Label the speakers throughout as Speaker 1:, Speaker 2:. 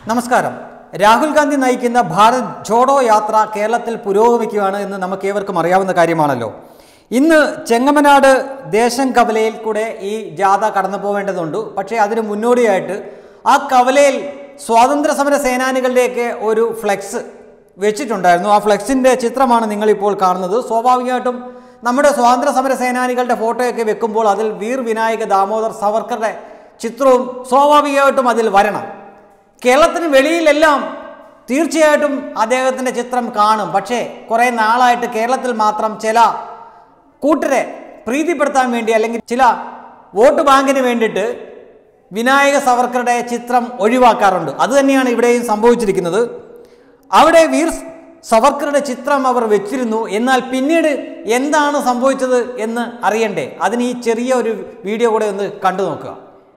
Speaker 1: നമസ്കാരം രാഹുൽ ഗാന്ധി നയിക്കുന്ന ഭാരത് ജോഡോ യാത്ര കേരളത്തിൽ പുരോഗമിക്കുകയാണ് എന്ന് നമുക്ക് ഏവർക്കും അറിയാവുന്ന കാര്യമാണല്ലോ ഇന്ന് ചെങ്ങമനാട് ദേശം കവലയിൽ കൂടെ ഈ ജാഥ കടന്നു പോവേണ്ടതുണ്ട് പക്ഷേ അതിന് മുന്നോടിയായിട്ട് ആ കവലയിൽ സ്വാതന്ത്ര്യ സമര സേനാനികളുടെയൊക്കെ ഒരു ഫ്ലെക്സ് വെച്ചിട്ടുണ്ടായിരുന്നു ആ ഫ്ലെക്സിൻ്റെ ചിത്രമാണ് നിങ്ങളിപ്പോൾ കാണുന്നത് സ്വാഭാവികമായിട്ടും നമ്മുടെ സ്വാതന്ത്ര്യ സമര സേനാനികളുടെ ഫോട്ടോയൊക്കെ വെക്കുമ്പോൾ അതിൽ വീർ വിനായക ദാമോദർ സവർക്കറുടെ ചിത്രവും സ്വാഭാവികമായിട്ടും അതിൽ വരണം കേരളത്തിന് വെളിയിലെല്ലാം തീർച്ചയായിട്ടും അദ്ദേഹത്തിൻ്റെ ചിത്രം കാണും പക്ഷേ കുറേ നാളായിട്ട് കേരളത്തിൽ മാത്രം ചില കൂട്ടരെ പ്രീതിപ്പെടുത്താൻ വേണ്ടി അല്ലെങ്കിൽ ചില വോട്ട് ബാങ്കിന് വേണ്ടിയിട്ട് വിനായക സവർക്കറുടെ ചിത്രം ഒഴിവാക്കാറുണ്ട് അതുതന്നെയാണ് ഇവിടെയും സംഭവിച്ചിരിക്കുന്നത് അവിടെ വീർ സവർക്കറുടെ ചിത്രം അവർ വെച്ചിരുന്നു എന്നാൽ പിന്നീട് എന്താണ് സംഭവിച്ചത് എന്ന് അറിയണ്ടേ അതിന് ഈ ചെറിയ ഒരു വീഡിയോ കൂടെ ഒന്ന് കണ്ടു നോക്കുക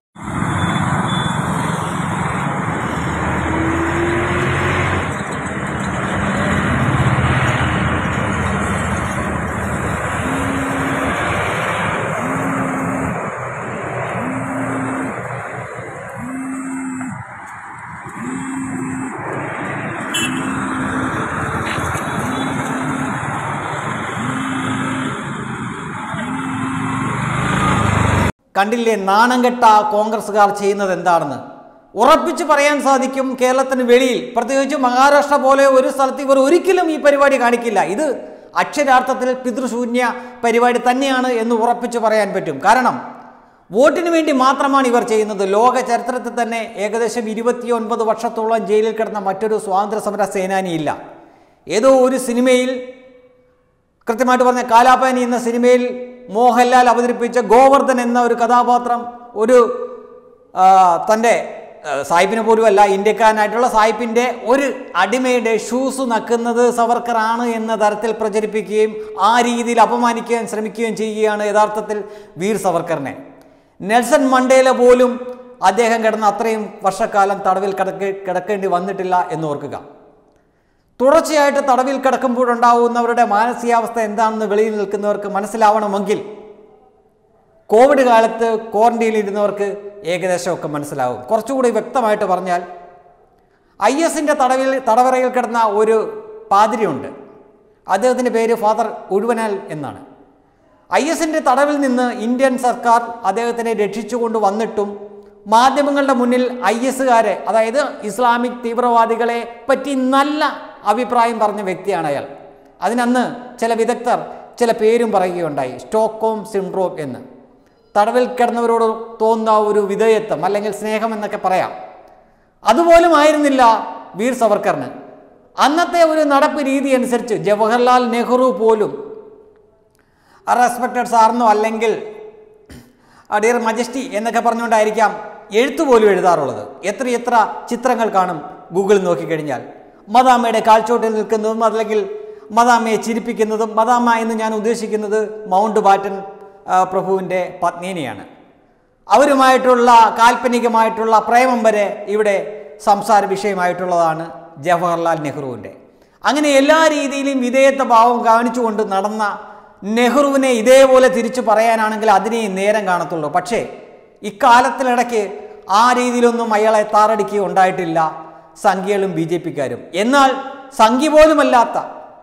Speaker 1: കണ്ടില്ലേ നാണം കെട്ട കോൺഗ്രസ്സുകാർ ചെയ്യുന്നത് എന്താണെന്ന് ഉറപ്പിച്ച് പറയാൻ സാധിക്കും കേരളത്തിന് വെളിയിൽ പ്രത്യേകിച്ച് മഹാരാഷ്ട്ര പോലെ ഒരു സ്ഥലത്ത് ഇവർ ഒരിക്കലും ഈ പരിപാടി കാണിക്കില്ല ഇത് അക്ഷരാർത്ഥത്തിൽ പിതൃശൂന്യ പരിപാടി തന്നെയാണ് എന്ന് ഉറപ്പിച്ച് പറയാൻ പറ്റും കാരണം വോട്ടിന് വേണ്ടി മാത്രമാണ് ഇവർ ചെയ്യുന്നത് ലോക ചരിത്രത്തിൽ തന്നെ ഏകദേശം ഇരുപത്തിയൊൻപത് വർഷത്തോളം ജയിലിൽ കിടന്ന മറ്റൊരു സ്വാതന്ത്ര്യ സമര സേനാനിയില്ല ഏതോ ഒരു സിനിമയിൽ കൃത്യമായിട്ട് പറഞ്ഞ കാലാപാനി എന്ന സിനിമയിൽ മോഹൻലാൽ അവതരിപ്പിച്ച ഗോവർദ്ധൻ എന്ന ഒരു കഥാപാത്രം ഒരു ആ, തൻ്റെ ആ, സായിപ്പിനെ പോലുമല്ല ഇന്ത്യക്കാരനായിട്ടുള്ള സായിപ്പിൻ്റെ ഒരു അടിമയുടെ ഷൂസ് നക്കുന്നത് സവർക്കറാണ് എന്ന തരത്തിൽ പ്രചരിപ്പിക്കുകയും ആ രീതിയിൽ അപമാനിക്കാൻ ശ്രമിക്കുകയും ചെയ്യുകയാണ് യഥാർത്ഥത്തിൽ വീർ സവർക്കറിനെ നെൽസൺ മണ്ടേല പോലും അദ്ദേഹം കിടന്ന അത്രയും വർഷക്കാലം തടവിൽ കിടക്ക കിടക്കേണ്ടി വന്നിട്ടില്ല എന്ന് ഓർക്കുക തുടർച്ചയായിട്ട് തടവിൽ കിടക്കുമ്പോഴുണ്ടാവുന്നവരുടെ മാനസികാവസ്ഥ എന്താണെന്ന് വെളിയിൽ നിൽക്കുന്നവർക്ക് മനസ്സിലാവണമെങ്കിൽ കോവിഡ് കാലത്ത് ക്വാറന്റൈനിൽ ഇരുന്നവർക്ക് ഏകദേശമൊക്കെ മനസ്സിലാവും കുറച്ചുകൂടി വ്യക്തമായിട്ട് പറഞ്ഞാൽ ഐ എസിൻ്റെ തടവിൽ തടവറയിൽ കിടന്ന ഒരു പാതിരിയുണ്ട് അദ്ദേഹത്തിൻ്റെ പേര് ഫാദർ ഉഴുവനാൽ എന്നാണ് ഐ എസിൻ്റെ തടവിൽ നിന്ന് ഇന്ത്യൻ സർക്കാർ അദ്ദേഹത്തിനെ രക്ഷിച്ചുകൊണ്ട് വന്നിട്ടും മാധ്യമങ്ങളുടെ മുന്നിൽ ഐ എസുകാരെ അതായത് ഇസ്ലാമിക് തീവ്രവാദികളെ പറ്റി നല്ല അഭിപ്രായം പറഞ്ഞ വ്യക്തിയാണ് അയാൾ അതിനന്ന് ചില വിദഗ്ധർ ചില പേരും പറയുകയുണ്ടായി സ്റ്റോക്കോം സിൻഡ്രോം എന്ന് തടവിൽ കിടന്നവരോട് തോന്നുന്ന ഒരു വിധേയത്വം അല്ലെങ്കിൽ സ്നേഹം എന്നൊക്കെ പറയാം അതുപോലും ആയിരുന്നില്ല വീർ സവർക്കറിന് അന്നത്തെ ഒരു നടപ്പ് രീതി അനുസരിച്ച് ജവഹർലാൽ നെഹ്റു പോലും റെസ്പെക്റ്റഡ് സാറിനോ അല്ലെങ്കിൽ ഡിയർ മജസ്റ്റി എന്നൊക്കെ പറഞ്ഞുകൊണ്ടായിരിക്കാം എഴുത്ത് പോലും എഴുതാറുള്ളത് എത്ര എത്ര ചിത്രങ്ങൾ കാണും ഗൂഗിളിൽ നോക്കിക്കഴിഞ്ഞാൽ മദാമ്മയുടെ കാൽച്ചോട്ടിൽ നിൽക്കുന്നതും അല്ലെങ്കിൽ മദാമ്മയെ ചിരിപ്പിക്കുന്നതും മദാമ്മ എന്ന് ഞാൻ ഉദ്ദേശിക്കുന്നത് മൗണ്ട് ബാറ്റൻ ആ, പ്രഭുവിൻ്റെ പത്നിനെയാണ് അവരുമായിട്ടുള്ള കാൽപ്പനികമായിട്ടുള്ള പ്രേമം വരെ ഇവിടെ സംസാര വിഷയമായിട്ടുള്ളതാണ് ജവഹർലാൽ നെഹ്റുവിൻ്റെ അങ്ങനെ എല്ലാ രീതിയിലും വിധേയത്വ ഭാവം കാണിച്ചുകൊണ്ട് നടന്ന നെഹ്റുവിനെ ഇതേപോലെ തിരിച്ചു പറയാനാണെങ്കിൽ അതിനെ നേരം കാണത്തുള്ളൂ പക്ഷേ ഇക്കാലത്തിനിടയ്ക്ക് ആ രീതിയിലൊന്നും അയാളെ താറടിക്കുക ഉണ്ടായിട്ടില്ല സംഖ്യകളും ബി ജെ പിക്കാരും എന്നാൽ സംഖ്യ പോലുമല്ലാത്ത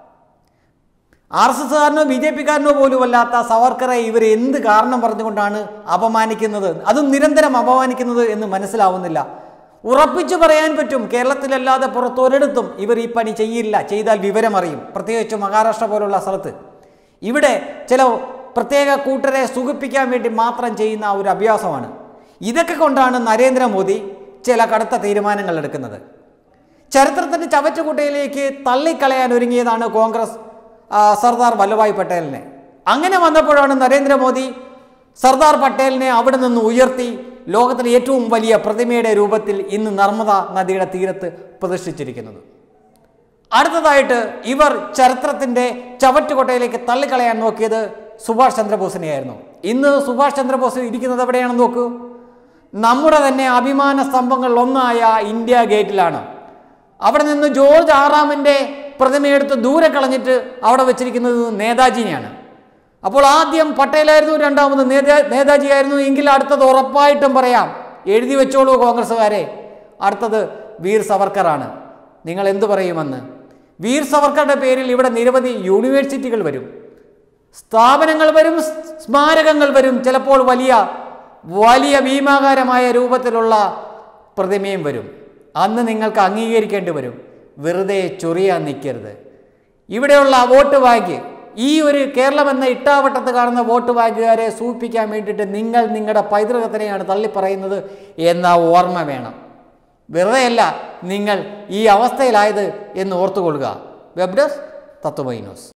Speaker 1: ആർ എസ് എസ്കാരനോ ബി ജെ പിക്കാരനോ പോലുമല്ലാത്ത സവർക്കറെ ഇവർ എന്ത് കാരണം പറഞ്ഞുകൊണ്ടാണ് അപമാനിക്കുന്നത് അതും നിരന്തരം അപമാനിക്കുന്നത് എന്ന് മനസ്സിലാവുന്നില്ല ഉറപ്പിച്ചു പറയാൻ പറ്റും കേരളത്തിലല്ലാതെ പുറത്തൊരിടത്തും ഇവർ ഈ പണി ചെയ്യില്ല ചെയ്താൽ വിവരമറിയും പ്രത്യേകിച്ച് മഹാരാഷ്ട്ര പോലുള്ള സ്ഥലത്ത് ഇവിടെ ചില പ്രത്യേക കൂട്ടരെ സുഖിപ്പിക്കാൻ വേണ്ടി മാത്രം ചെയ്യുന്ന ഒരു അഭ്യാസമാണ് ഇതൊക്കെ കൊണ്ടാണ് നരേന്ദ്രമോദി ചില കടുത്ത തീരുമാനങ്ങൾ എടുക്കുന്നത് ചരിത്രത്തിൻ്റെ ചവറ്റുകുട്ടയിലേക്ക് തള്ളിക്കളയാൻ ഒരുങ്ങിയതാണ് കോൺഗ്രസ് ആ, സർദാർ വല്ലഭായ് പട്ടേലിനെ അങ്ങനെ വന്നപ്പോഴാണ് നരേന്ദ്രമോദി സർദാർ പട്ടേലിനെ അവിടെ നിന്ന് ഉയർത്തി ലോകത്തിലെ ഏറ്റവും വലിയ പ്രതിമയുടെ രൂപത്തിൽ ഇന്ന് നർമ്മദ നദിയുടെ തീരത്ത് പ്രതിഷ്ഠിച്ചിരിക്കുന്നത് അടുത്തതായിട്ട് ഇവർ ചരിത്രത്തിൻ്റെ ചവറ്റുകൊട്ടയിലേക്ക് തള്ളിക്കളയാൻ നോക്കിയത് സുഭാഷ് ചന്ദ്രബോസിനെയായിരുന്നു ഇന്ന് സുഭാഷ് ചന്ദ്രബോസ് ഇരിക്കുന്നത് എവിടെയാണെന്ന് നോക്കൂ നമ്മുടെ തന്നെ അഭിമാന സ്തംഭങ്ങളിൽ ഒന്നായ ഇന്ത്യ ഗേറ്റിലാണ് അവിടെ നിന്ന് ജോർജ് ആറാമിൻ്റെ പ്രതിമയെടുത്ത് ദൂരെ കളഞ്ഞിട്ട് അവിടെ വെച്ചിരിക്കുന്നത് നേതാജിനെയാണ് അപ്പോൾ ആദ്യം പട്ടേലായിരുന്നു രണ്ടാമത് നേതാ നേതാജിയായിരുന്നു എങ്കിൽ അടുത്തത് ഉറപ്പായിട്ടും പറയാം എഴുതി വെച്ചോളൂ കോൺഗ്രസ്സുകാരെ അടുത്തത് വീർ സവർക്കറാണ് നിങ്ങൾ എന്തു പറയുമെന്ന് വീർ സവർക്കറുടെ പേരിൽ ഇവിടെ നിരവധി യൂണിവേഴ്സിറ്റികൾ വരും സ്ഥാപനങ്ങൾ വരും സ് സ്മാരകങ്ങൾ വരും ചിലപ്പോൾ വലിയ വലിയ ഭീമാകാരമായ രൂപത്തിലുള്ള പ്രതിമയും വരും അന്ന് നിങ്ങൾക്ക് അംഗീകരിക്കേണ്ടി വരും വെറുതെ ചൊറിയാൻ നിൽക്കരുത് ഇവിടെയുള്ള വോട്ട് ബാങ്ക് ഈ ഒരു കേരളം എന്ന ഇട്ടാവട്ടത്ത് കാണുന്ന വോട്ട് ബാങ്കുകാരെ സൂചിപ്പിക്കാൻ വേണ്ടിയിട്ട് നിങ്ങൾ നിങ്ങളുടെ പൈതൃകത്തിനെയാണ് തള്ളിപ്പറയുന്നത് എന്ന ഓർമ്മ വേണം വെറുതെയല്ല നിങ്ങൾ ഈ അവസ്ഥയിലായത് എന്ന് ഓർത്തുകൊള്ളുക വെബ് ഡെസ്ക് തത്വമൈ ന്യൂസ്